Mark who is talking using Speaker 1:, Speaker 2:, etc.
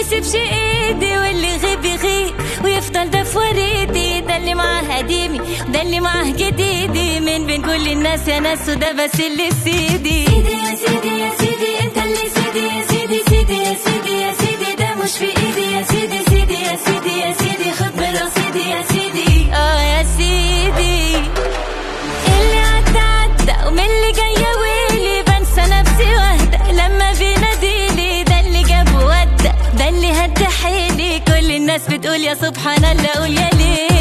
Speaker 1: يسيبش ايدي واللي غيب يغيب ويفضل ده في وريدي ده اللي معاه قديمي ده اللي معاه جديدي من بين كل الناس يا ناس وده بس اللي سيدي سيدي يا سيدي يا سيدي انت اللي سيدي يا سيدي سيدي يا سيدي يا سيدي ده مش في ايدي يا سيدي سيدي يا سيدي يا سيدي خد من رصيدي يا سيدي اه يا سيدي اللي عدى عدى ومن اللي جاية ويلي بنسى نفسي واهدى لما بيناديلي ده اللي جاب وودى ده اللي هدى حيلي كل الناس بتقول يا سبحان الله قول يا ليه